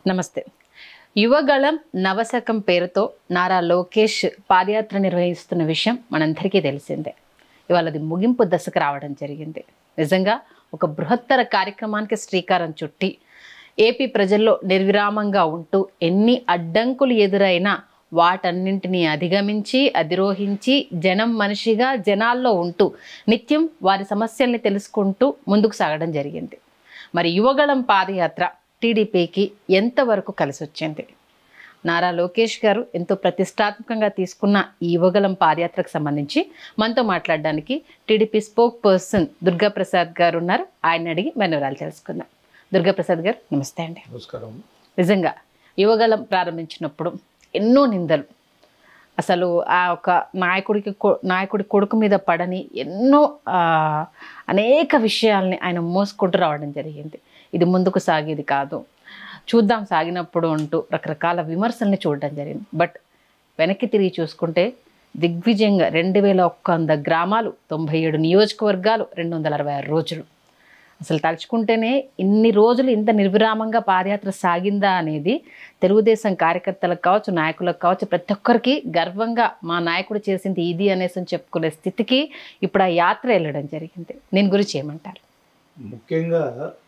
నమస్తే యువగళం నవశకం పేరుతో నారా లోకేష్ పాదయాత్ర నిర్వహిస్తున్న విషయం మనందరికీ తెలిసిందే ఇవాళ అది ముగింపు దశకు రావడం జరిగింది నిజంగా ఒక బృహత్తర కార్యక్రమానికి శ్రీకారం చుట్టి ఏపీ ప్రజల్లో నిర్విరామంగా ఉంటూ ఎన్ని అడ్డంకులు ఎదురైనా వాటన్నింటినీ అధిగమించి అధిరోహించి జనం మనిషిగా జనాల్లో ఉంటూ నిత్యం వారి సమస్యల్ని తెలుసుకుంటూ ముందుకు సాగడం జరిగింది మరి యువగళం పాదయాత్ర టీడీపీకి ఎంతవరకు కలిసి వచ్చింది నారా లోకేష్ గారు ఎంతో ప్రతిష్టాత్మకంగా తీసుకున్న ఈ యువగలం పాదయాత్రకు సంబంధించి మనతో మాట్లాడడానికి టీడీపీ స్పోక్ పర్సన్ దుర్గాప్రసాద్ గారు ఉన్నారు ఆయన అడిగి మన వివరాలు తెలుసుకుందాం దుర్గాప్రసాద్ గారు నమస్తే అండి నమస్కారం నిజంగా యువగలం ప్రారంభించినప్పుడు ఎన్నో నిందలు అసలు ఆ ఒక నాయకుడికి కొ- నాయకుడి కొడుకు మీద పడని ఎన్నో ఆ, అనేక విషయాల్ని ఆయన మోసుకుంటూ రావడం జరిగింది ఇది ముందుకు సాగేది కాదు చూద్దాం సాగినప్పుడు అంటూ రకరకాల విమర్శల్ని చూడడం జరిగింది బట్ వెనక్కి తిరిగి చూసుకుంటే దిగ్విజయంగా రెండు వేల ఒక్క వంద గ్రామాలు తొంభై ఏడు నియోజకవర్గాలు రెండు వందల అరవై ఆరు రోజులు అసలు తలుచుకుంటేనే ఇన్ని రోజులు ఇంత నిర్విరామంగా పాదయాత్ర సాగిందా అనేది తెలుగుదేశం కార్యకర్తలకు కావచ్చు నాయకులకు కావచ్చు ప్రతి ఒక్కరికి గర్వంగా మా నాయకుడు చేసింది ఇది అనేసి అని చెప్పుకునే స్థితికి ఇప్పుడు ఆ యాత్ర వెళ్ళడం జరిగింది దీని గురించి ఏమంటారు ముఖ్యంగా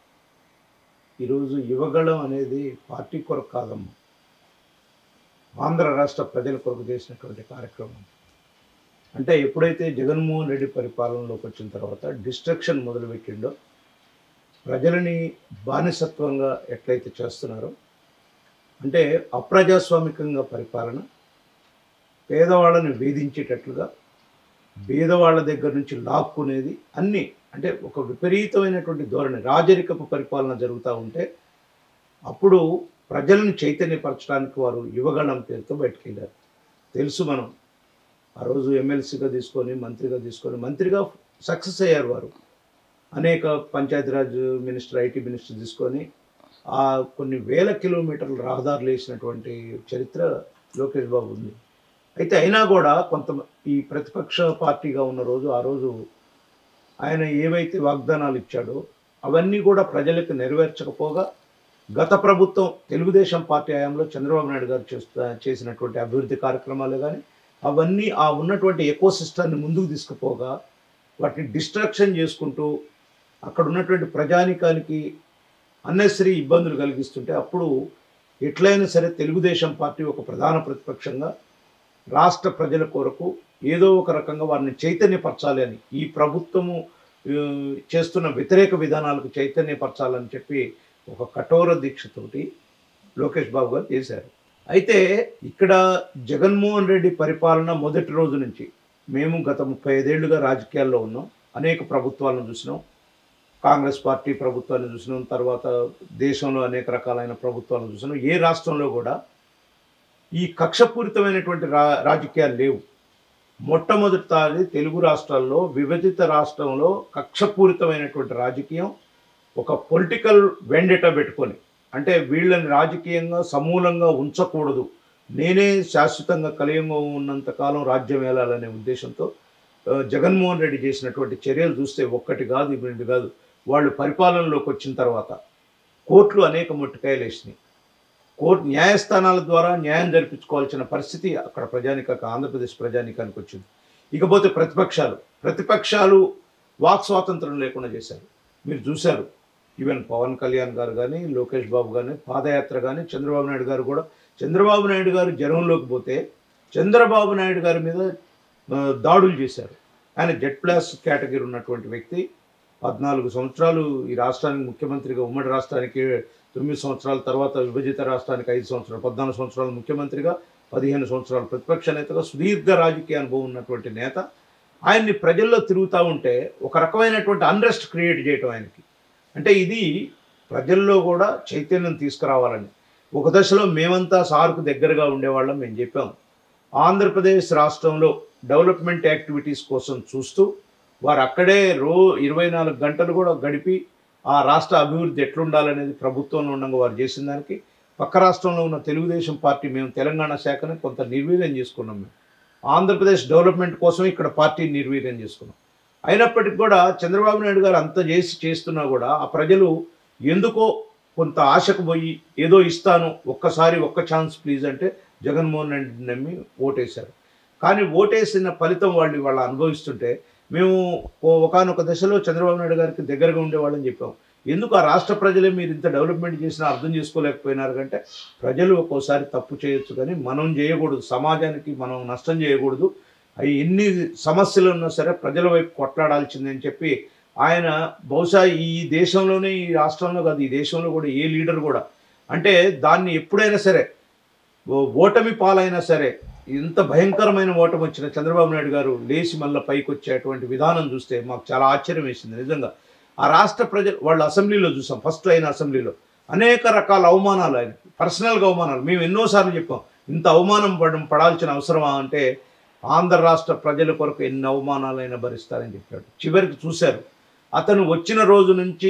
ఈరోజు యువగళం అనేది పార్టీ కొరకు కాదమ్మా ఆంధ్ర రాష్ట్ర ప్రజల కొరకు చేసినటువంటి కార్యక్రమం అంటే ఎప్పుడైతే జగన్మోహన్ రెడ్డి పరిపాలనలోకి వచ్చిన తర్వాత డిస్ట్రక్షన్ మొదలుపెట్టిండో ప్రజలని బానిసత్వంగా ఎట్లయితే చేస్తున్నారో అంటే అప్రజాస్వామికంగా పరిపాలన పేదవాళ్ళని వేధించేటట్లుగా పేదవాళ్ళ దగ్గర నుంచి లాక్కునేది అన్నీ అంటే ఒక విపరీతమైనటువంటి ధోరణి రాజరికపు పరిపాలన జరుగుతూ ఉంటే అప్పుడు ప్రజలను చైతన్యపరచడానికి వారు యువగణం పేరుతో బయటకెళ్ళారు తెలుసు మనం ఆ రోజు ఎమ్మెల్సీగా తీసుకొని మంత్రిగా తీసుకొని మంత్రిగా సక్సెస్ అయ్యారు వారు అనేక పంచాయతీరాజ్ మినిస్టర్ ఐటీ మినిస్టర్ తీసుకొని ఆ కొన్ని వేల కిలోమీటర్ల రహదారులు వేసినటువంటి చరిత్ర లోకేష్ బాబు ఉంది అయితే అయినా కూడా కొంత ఈ ప్రతిపక్ష పార్టీగా ఉన్న రోజు ఆ రోజు ఆయన ఏవైతే వాగ్దానాలు ఇచ్చాడో అవన్నీ కూడా ప్రజలకు నెరవేర్చకపోగా గత ప్రభుత్వం తెలుగుదేశం పార్టీ హయాంలో చంద్రబాబు నాయుడు గారు చేస్తా చేసినటువంటి అభివృద్ధి కార్యక్రమాలు కానీ అవన్నీ ఆ ఉన్నటువంటి ఎకో సిస్టాన్ని ముందుకు తీసుకుపోగా వాటిని డిస్ట్రాక్షన్ చేసుకుంటూ అక్కడ ఉన్నటువంటి ప్రజానికానికి అన్నెసరీ ఇబ్బందులు కలిగిస్తుంటే అప్పుడు ఎట్లయినా సరే తెలుగుదేశం పార్టీ ఒక ప్రధాన ప్రతిపక్షంగా రాష్ట్ర ప్రజల కొరకు ఏదో ఒక రకంగా వారిని చైతన్యపరచాలి అని ఈ ప్రభుత్వము ఆ, చేస్తున్న వ్యతిరేక విధానాలకు చైతన్యపరచాలని చెప్పి ఒక కఠోర దీక్షతోటి లోకేష్ బాబు గారు చేశారు అయితే ఇక్కడ జగన్మోహన్ రెడ్డి పరిపాలన మొదటి రోజు నుంచి మేము గత ముప్పై ఐదేళ్లుగా రాజకీయాల్లో ఉన్నాం అనేక ప్రభుత్వాలను చూసినాం కాంగ్రెస్ పార్టీ ప్రభుత్వాన్ని చూసినాం తర్వాత దేశంలో అనేక రకాలైన ప్రభుత్వాలను చూసినాం ఏ రాష్ట్రంలో కూడా ఈ కక్షపూరితమైనటువంటి రా రాజకీయాలు లేవు మొట్టమొదటిసారి తెలుగు రాష్ట్రాల్లో విభజిత రాష్ట్రంలో కక్షపూరితమైనటువంటి రాజకీయం ఒక పొలిటికల్ వెండెట పెట్టుకొని అంటే వీళ్ళని రాజకీయంగా సమూలంగా ఉంచకూడదు నేనే శాశ్వతంగా కలియంగా ఉన్నంత కాలం రాజ్యం వేలాలనే ఉద్దేశంతో ఆ, జగన్మోహన్ రెడ్డి చేసినటువంటి చర్యలు చూస్తే ఒక్కటి కాదు రెండు కాదు వాళ్ళు పరిపాలనలోకి వచ్చిన తర్వాత కోర్టులు అనేక ముట్టుకాయలు వేసినాయి కోర్టు న్యాయస్థానాల ద్వారా న్యాయం జరిపించుకోవాల్సిన పరిస్థితి అక్కడ ప్రజానిక ఆంధ్రప్రదేశ్ ప్రజానికానికి వచ్చింది ఇకపోతే ప్రతిపక్షాలు ప్రతిపక్షాలు వాక్ స్వాతంత్రం లేకుండా చేశారు మీరు చూశారు ఈవెన్ పవన్ కళ్యాణ్ గారు కానీ లోకేష్ బాబు కానీ పాదయాత్ర కానీ చంద్రబాబు నాయుడు గారు కూడా చంద్రబాబు నాయుడు గారు జనంలోకి పోతే చంద్రబాబు నాయుడు గారి మీద ఆ, దాడులు చేశారు ఆయన జెడ్ ప్లస్ కేటగిరీ ఉన్నటువంటి వ్యక్తి పద్నాలుగు సంవత్సరాలు ఈ రాష్ట్రానికి ముఖ్యమంత్రిగా ఉమ్మడి రాష్ట్రానికి తొమ్మిది సంవత్సరాల తర్వాత విభజిత రాష్ట్రానికి ఐదు సంవత్సరాలు పద్నాలుగు సంవత్సరాలు ముఖ్యమంత్రిగా పదిహేను సంవత్సరాలు ప్రతిపక్ష నేతగా సుదీర్ఘ రాజకీయ అనుభవం ఉన్నటువంటి నేత ఆయన్ని ప్రజల్లో తిరుగుతూ ఉంటే ఒక రకమైనటువంటి అన్రెస్ట్ క్రియేట్ చేయటం ఆయనకి అంటే ఇది ప్రజల్లో కూడా చైతన్యం తీసుకురావాలని ఒక దశలో మేమంతా సార్కు దగ్గరగా ఉండేవాళ్ళం మేము చెప్పాం ఆంధ్రప్రదేశ్ రాష్ట్రంలో డెవలప్మెంట్ యాక్టివిటీస్ కోసం చూస్తూ వారు అక్కడే రో ఇరవై నాలుగు గంటలు కూడా గడిపి ఆ రాష్ట్ర అభివృద్ధి ఎట్లుండాలనేది ప్రభుత్వంలో ఉండగా వారు చేసిన దానికి పక్క రాష్ట్రంలో ఉన్న తెలుగుదేశం పార్టీ మేము తెలంగాణ శాఖని కొంత నిర్వీర్యం చేసుకున్నాం మేము ఆంధ్రప్రదేశ్ డెవలప్మెంట్ కోసం ఇక్కడ పార్టీని నిర్వీర్యం చేసుకున్నాం అయినప్పటికీ కూడా చంద్రబాబు నాయుడు గారు అంత చేసి చేస్తున్నా కూడా ఆ ప్రజలు ఎందుకో కొంత ఆశకు పోయి ఏదో ఇస్తాను ఒక్కసారి ఒక్క ఛాన్స్ ప్లీజ్ అంటే జగన్మోహన్ రెడ్డి నమ్మి ఓటేశారు కానీ ఓటేసిన ఫలితం వాళ్ళు వాళ్ళు అనుభవిస్తుంటే మేము ఒకనొక దశలో చంద్రబాబు నాయుడు గారికి దగ్గరగా ఉండేవాళ్ళని చెప్పాం ఎందుకు ఆ రాష్ట్ర ప్రజలే మీరు ఇంత డెవలప్మెంట్ చేసినా అర్థం చేసుకోలేకపోయినారు కంటే ప్రజలు ఒక్కోసారి తప్పు చేయొచ్చు కానీ మనం చేయకూడదు సమాజానికి మనం నష్టం చేయకూడదు అవి ఎన్ని సమస్యలు ఉన్నా సరే ప్రజల వైపు కొట్లాడాల్సిందని చెప్పి ఆయన బహుశా ఈ దేశంలోనే ఈ రాష్ట్రంలో కాదు ఈ దేశంలో కూడా ఏ లీడర్ కూడా అంటే దాన్ని ఎప్పుడైనా సరే ఓ- ఓటమి పాలైనా సరే ఇంత భయంకరమైన ఓటమి వచ్చిన చంద్రబాబు నాయుడు గారు లేచి మళ్ళీ పైకి వచ్చేటువంటి విధానం చూస్తే మాకు చాలా ఆశ్చర్యం వేసింది నిజంగా ఆ రాష్ట్ర ప్రజలు వాళ్ళ అసెంబ్లీలో చూసాం ఫస్ట్ అయిన అసెంబ్లీలో అనేక రకాల అవమానాలు ఆయన పర్సనల్గా అవమానాలు మేము ఎన్నోసార్లు చెప్పాం ఇంత అవమానం పడ పడాల్సిన అవసరమా అంటే ఆంధ్ర రాష్ట్ర ప్రజల కొరకు ఎన్ని అవమానాలైనా భరిస్తారని చెప్పాడు చివరికి చూశారు అతను వచ్చిన రోజు నుంచి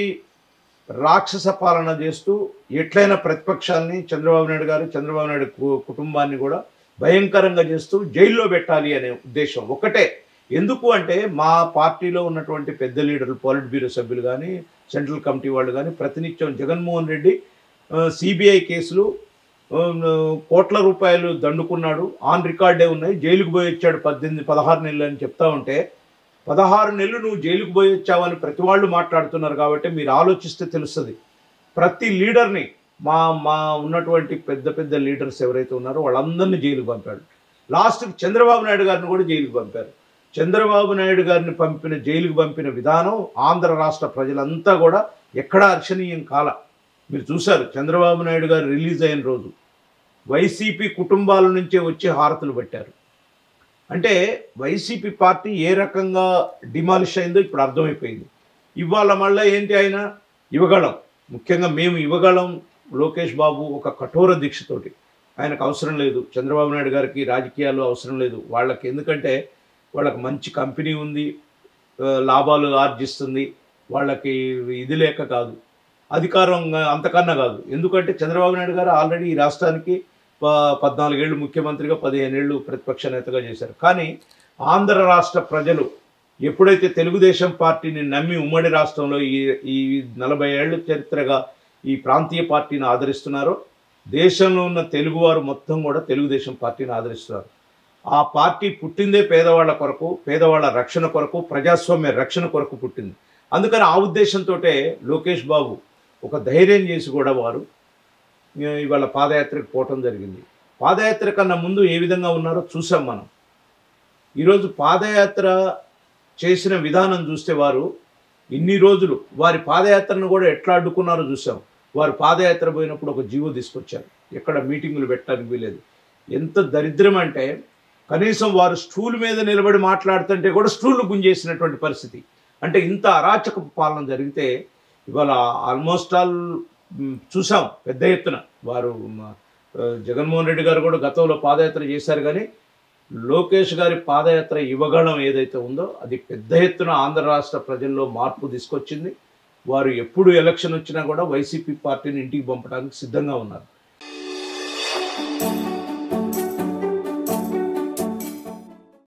రాక్షస పాలన చేస్తూ ఎట్లయినా ప్రతిపక్షాన్ని చంద్రబాబు నాయుడు గారు చంద్రబాబు నాయుడు కు- కుటుంబాన్ని కూడా భయంకరంగా చేస్తూ జైల్లో పెట్టాలి అనే ఉద్దేశం ఒకటే ఎందుకు అంటే మా పార్టీలో ఉన్నటువంటి పెద్ద లీడర్లు పాలిట్ బ్యూరో సభ్యులు కానీ సెంట్రల్ కమిటీ వాళ్ళు కానీ ప్రతినిత్యం జగన్మోహన్ రెడ్డి సిబిఐ కేసులు ఆ, కోట్ల రూపాయలు దండుకున్నాడు ఆన్ రికార్డే ఉన్నాయి జైలుకు పోయి వచ్చాడు పద్దెనిమిది పదహారు నెలలు అని చెప్తా ఉంటే పదహారు నెలలు నువ్వు జైలుకు పోయి వచ్చావని ప్రతి వాళ్ళు మాట్లాడుతున్నారు కాబట్టి మీరు ఆలోచిస్తే తెలుస్తుంది ప్రతి లీడర్ని మా మా ఉన్నటువంటి పెద్ద పెద్ద లీడర్స్ ఎవరైతే ఉన్నారో వాళ్ళందరినీ జైలుకు పంపాడు లాస్ట్కి చంద్రబాబు నాయుడు గారిని కూడా జైలుకు పంపారు చంద్రబాబు నాయుడు గారిని పంపిన జైలుకు పంపిన విధానం ఆంధ్ర రాష్ట్ర ప్రజలంతా కూడా ఎక్కడా అర్చనీయం కాల మీరు చూశారు చంద్రబాబు నాయుడు గారు రిలీజ్ అయిన రోజు వైసీపీ కుటుంబాల నుంచే వచ్చి హారతులు పెట్టారు అంటే వైసీపీ పార్టీ ఏ రకంగా డిమాలిష్ అయిందో ఇప్పుడు అర్థమైపోయింది ఇవాళ మళ్ళీ ఏంటి ఆయన యువగళం ముఖ్యంగా మేము యువగళం లోకేష్ బాబు ఒక కఠోర దీక్షతోటి ఆయనకు అవసరం లేదు చంద్రబాబు నాయుడు గారికి రాజకీయాలు అవసరం లేదు వాళ్ళకి ఎందుకంటే వాళ్ళకి మంచి కంపెనీ ఉంది ఆ, లాభాలు ఆర్జిస్తుంది వాళ్ళకి ఇది లేక కాదు అధికారం అంతకన్నా కాదు ఎందుకంటే చంద్రబాబు నాయుడు గారు ఆల్రెడీ ఈ రాష్ట్రానికి ప- పద్నాలుగేళ్ళు ముఖ్యమంత్రిగా పదిహేనేళ్ళు ప్రతిపక్ష నేతగా చేశారు కానీ ఆంధ్ర రాష్ట్ర ప్రజలు ఎప్పుడైతే తెలుగుదేశం పార్టీని నమ్మి ఉమ్మడి రాష్ట్రంలో ఈ ఈ నలభై ఏళ్ళ చరిత్రగా ఈ ప్రాంతీయ పార్టీని ఆదరిస్తున్నారో దేశంలో ఉన్న తెలుగువారు మొత్తం కూడా తెలుగుదేశం పార్టీని ఆదరిస్తున్నారు ఆ పార్టీ పుట్టిందే పేదవాళ్ళ కొరకు పేదవాళ్ళ రక్షణ కొరకు ప్రజాస్వామ్య రక్షణ కొరకు పుట్టింది అందుకని ఆ ఉద్దేశంతో లోకేష్ బాబు ఒక ధైర్యం చేసి కూడా వారు ఆ, ఇవాళ పాదయాత్రకు పోవటం జరిగింది పాదయాత్ర కన్నా ముందు ఏ విధంగా ఉన్నారో చూసాం మనం ఈరోజు పాదయాత్ర చేసిన విధానం చూస్తే వారు ఇన్ని రోజులు వారి పాదయాత్రను కూడా ఎట్లా అడ్డుకున్నారో చూసాం వారు పాదయాత్ర పోయినప్పుడు ఒక జీవో తీసుకొచ్చారు ఎక్కడ మీటింగులు పెట్టడానికి వీలేదు ఎంత దరిద్రం అంటే కనీసం వారు స్టూల్ మీద నిలబడి మాట్లాడుతుంటే కూడా స్టూల్ గుంజేసినటువంటి పరిస్థితి అంటే ఇంత అరాచక పాలన జరిగితే ఇవాళ ఆల్మోస్ట్ ఆల్ మ్, చూసాం పెద్ద ఎత్తున వారు మ, ఆ, జగన్మోహన్ రెడ్డి గారు కూడా గతంలో పాదయాత్ర చేశారు కానీ లోకేష్ గారి పాదయాత్ర యువగణం ఏదైతే ఉందో అది పెద్ద ఎత్తున ఆంధ్ర రాష్ట్ర ప్రజల్లో మార్పు తీసుకొచ్చింది వారు ఎప్పుడు ఎలక్షన్ వచ్చినా కూడా వైసీపీ పార్టీని ఇంటికి పంపడానికి సిద్ధంగా ఉన్నారు